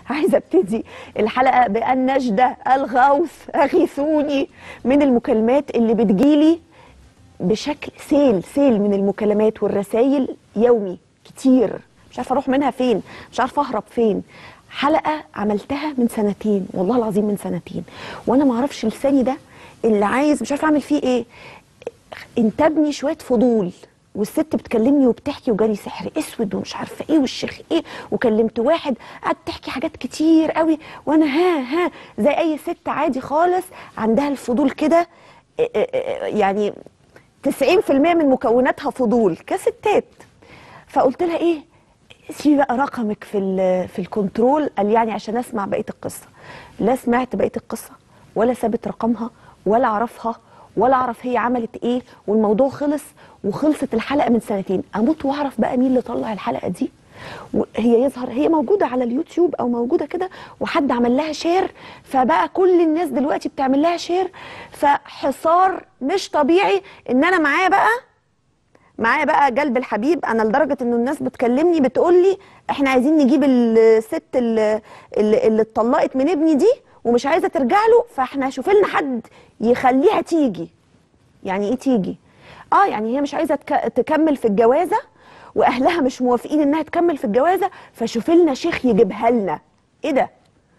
عايزه ابتدي الحلقه بان نجده الغوث اغيثوني من المكالمات اللي بتجيلي بشكل سيل سيل من المكالمات والرسائل يومي كتير مش عارفه اروح منها فين مش عارفه اهرب فين حلقه عملتها من سنتين والله العظيم من سنتين وانا ما اعرفش لساني ده اللي عايز مش عارفه اعمل فيه ايه انتابني شويه فضول والست بتكلمني وبتحكي وجالي سحر اسود ومش عارفه ايه والشيخ ايه وكلمت واحد قعدت تحكي حاجات كتير قوي وانا ها ها زي اي ست عادي خالص عندها الفضول كده إيه إيه إيه يعني 90% من مكوناتها فضول كستات فقلت لها ايه سيبي بقى رقمك في ال- في الكنترول قال يعني عشان اسمع بقيه القصه لا سمعت بقيه القصه ولا سابت رقمها ولا اعرفها ولا اعرف هي عملت ايه والموضوع خلص وخلصت الحلقه من سنتين اموت واعرف بقى مين اللي طلع الحلقه دي وهي يظهر هي موجوده على اليوتيوب او موجوده كده وحد عمل لها شير فبقى كل الناس دلوقتي بتعمل لها شير فحصار مش طبيعي ان انا معايا بقى معايا بقى قلب الحبيب انا لدرجه انه الناس بتكلمني بتقول لي احنا عايزين نجيب الست اللي, اللي اللي اتطلقت من ابني دي ومش عايزه ترجع له فاحنا شوف لنا حد يخليها تيجي يعني ايه تيجي اه يعني هي مش عايزه تك- تكمل في الجوازه واهلها مش موافقين انها تكمل في الجوازه فشوف لنا شيخ يجيبها لنا ايه ده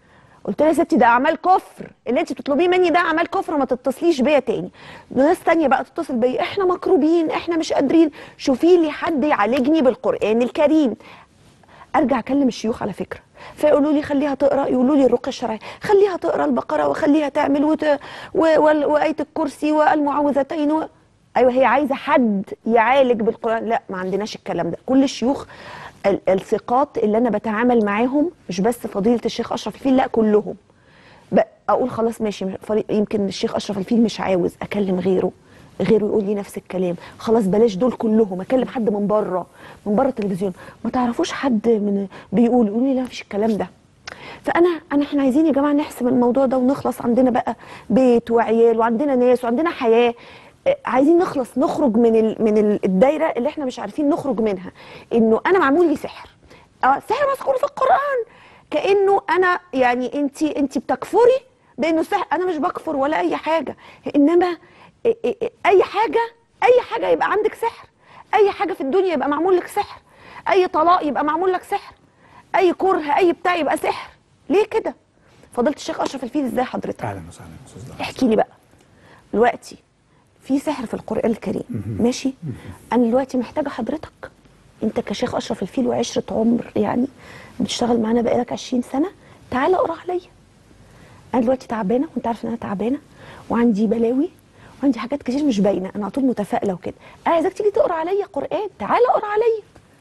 قلت لها يا ستي ده اعمال كفر اللي انت بتطلبيه مني ده اعمال كفر ما تتصليش بيا تاني ناس تانية بقى تتصل بيا احنا مكروبين احنا مش قادرين شوفي لي حد يعالجني بالقران الكريم ارجع اكلم الشيوخ على فكره فيقولوا لي خليها تقرا يقولوا لي الرقيه الشرعيه خليها تقرا البقره وخليها تعمل وت... و... وال- وايه الكرسي والمعوذتين و... ايوه هي عايزه حد يعالج بالقران لا ما عندناش الكلام ده كل الشيوخ ال- الثقات اللي انا بتعامل معاهم مش بس فضيله الشيخ اشرف الفيل لا كلهم ب- اقول خلاص ماشي فريق- يمكن الشيخ اشرف الفيل مش عاوز اكلم غيره غيره يقول لي نفس الكلام خلاص بلاش دول كلهم اكلم حد من بره من بره التلفزيون ما تعرفوش حد من بيقول يقول لي لا مفيش الكلام ده فانا انا احنا عايزين يا جماعه نحسم الموضوع ده ونخلص عندنا بقى بيت وعيال وعندنا ناس وعندنا حياه آه، عايزين نخلص نخرج من ال... من ال- الدايره اللي احنا مش عارفين نخرج منها انه انا معمول لي سحر اه سحر مذكور في القران كانه انا يعني انت انت بتكفري بانه سحر انا مش بكفر ولا اي حاجه انما إ- إ- إ- اي حاجه اي حاجه يبقى عندك سحر اي حاجه في الدنيا يبقى معمول لك سحر اي طلاق يبقى معمول لك سحر اي كره اي بتاع يبقى سحر ليه كده فضلت الشيخ اشرف الفيل ازاي حضرتك اهلا وسهلا استاذ دعاء. احكي لي بقى دلوقتي في سحر في القران الكريم ماشي انا دلوقتي محتاجه حضرتك انت كشيخ اشرف الفيل وعشره عمر يعني بتشتغل معانا بقالك 20 سنه تعالى اقرا عليا انا دلوقتي تعبانه وانت عارف ان انا تعبانه وعندي بلاوي وعندي حاجات كتير مش باينه انا على طول متفائله وكده انا عايزاك تيجي تقرا عليا قران تعالى اقرا عليا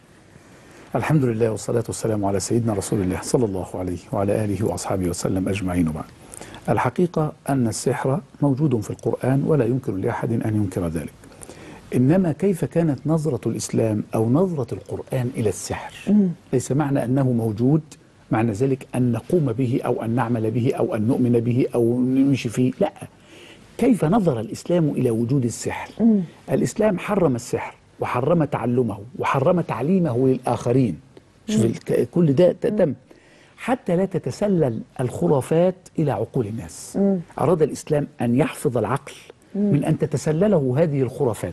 الحمد لله والصلاة والسلام على سيدنا رسول الله صلى الله عليه وعلى آله وأصحابه وسلم أجمعين وبعد الحقيقة أن السحر موجود في القرآن ولا يمكن لأحد أن ينكر ذلك إنما كيف كانت نظرة الإسلام أو نظرة القرآن إلى السحر ليس معنى أنه موجود معنى ذلك أن نقوم به أو أن نعمل به أو أن نؤمن به أو نمشي فيه لا كيف نظر الإسلام إلى وجود السحر الإسلام حرم السحر وحرم تعلمه وحرم تعليمه للآخرين شوف الك- كل ده تم حتى لا تتسلل الخرافات إلى عقول الناس أراد الإسلام أن يحفظ العقل من أن تتسلله هذه الخرافات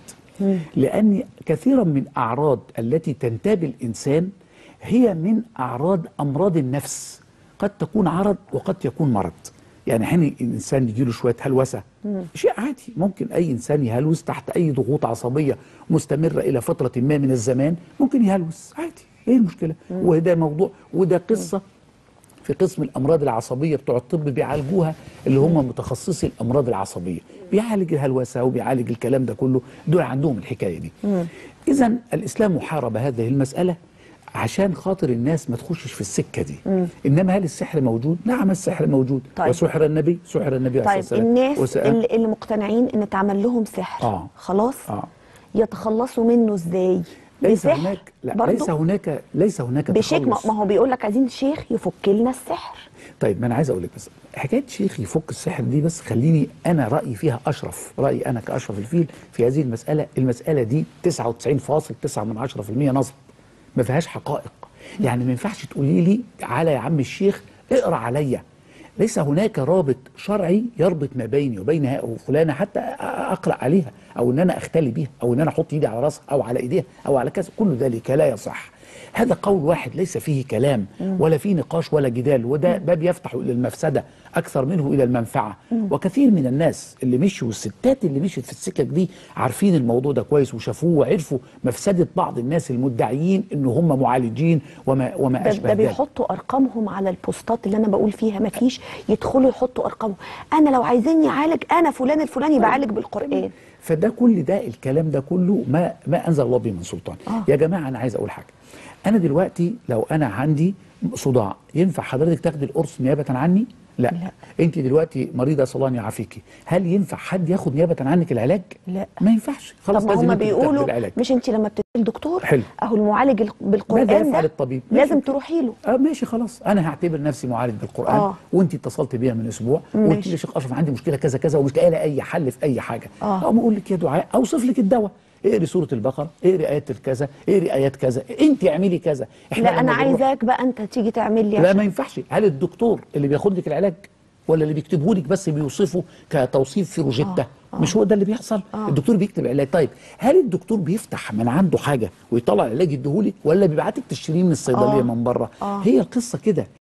لأن كثيرا من أعراض التي تنتاب الإنسان هي من أعراض أمراض النفس قد تكون عرض وقد يكون مرض يعني حين الانسان يجيله شويه هلوسه شيء عادي ممكن اي انسان يهلوس تحت اي ضغوط عصبيه مستمره الى فتره ما من الزمان ممكن يهلوس عادي ايه المشكله وده موضوع وده قصه في قسم الامراض العصبيه بتوع الطب بيعالجوها اللي هم متخصصي الامراض العصبيه بيعالج الهلوسه وبيعالج الكلام ده كله دول عندهم الحكايه دي اذا الاسلام حارب هذه المساله عشان خاطر الناس ما تخشش في السكه دي انما هل السحر موجود نعم السحر موجود طيب. وسحر النبي سحر النبي عليه طيب الصلاه والسلام الناس وسأل- اللي, اللي مقتنعين ان اتعمل لهم سحر آه. خلاص آه. يتخلصوا منه ازاي ليس بسحر هناك لا برضو؟ ليس هناك ليس هناك بشيك ما تخلص ما هو بيقول لك عايزين شيخ يفك لنا السحر طيب ما انا عايز اقول لك بس حكايه شيخ يفك السحر دي بس خليني انا رايي فيها اشرف رايي انا كاشرف الفيل في هذه المساله المساله دي 99.9 من 10% نصب ما فيهاش حقائق يعني ما ينفعش تقولي لي على يا عم الشيخ اقرا عليا ليس هناك رابط شرعي يربط ما بيني وبين فلانه حتى أ- اقرا عليها او ان انا اختلي بيها او ان انا احط ايدي على راسها او على ايديها او على كذا كل ذلك لا يصح هذا قول واحد ليس فيه كلام ولا فيه نقاش ولا جدال وده باب يفتح الى المفسده اكثر منه الى المنفعه وكثير من الناس اللي مشوا والستات اللي مشت في السكك دي عارفين الموضوع ده كويس وشافوه وعرفوا مفسده بعض الناس المدعيين ان هم معالجين وما وما ده, اشبه ده ذلك بيحطوا ارقامهم على البوستات اللي انا بقول فيها ما فيش يدخلوا يحطوا ارقامهم انا لو عايزيني اعالج انا فلان الفلاني بعالج بالقران فده كل ده الكلام ده كله ما ما انزل الله به من سلطان آه. يا جماعه انا عايز اقول حاجه انا دلوقتي لو انا عندي صداع ينفع حضرتك تاخدي القرص نيابه عني لا, لا. انت دلوقتي مريضه صلاه يعافيكي هل ينفع حد ياخد نيابه عنك العلاج لا. ما ينفعش خلاص طب ما لازم هم انت تاخدي بيقولوا العلاج مش انت لما بتروحي الدكتور حلو. اهو المعالج ال- بالقران ماذا يفعل ده الطبيب؟ ماشي. لازم تروحي له اه ماشي خلاص انا هعتبر نفسي معالج بالقران آه. آه. وانت اتصلت بيا من اسبوع وقلت ماشي. لي يا شيخ اشرف عندي مشكله كذا كذا ومش لاقي لها اي حل في اي حاجه آه. اقوم اقول لك يا دعاء اوصف لك الدواء اقري سوره البقره اقري ايات الكذا اقري ايات كذا انت اعملي كذا لا انا لما بنروح- عايزاك بقى انت تيجي تعمل لي لا عشان- ما ينفعش هل الدكتور اللي بياخد لك العلاج ولا اللي بيكتبه لك بس بيوصفه كتوصيف في روجيتا آه. مش هو ده اللي بيحصل آه. الدكتور بيكتب علاج طيب هل الدكتور بيفتح من عنده حاجه ويطلع العلاج يديهولك ولا بيبعتك تشتريه من الصيدليه آه. من بره آه. هي القصه كده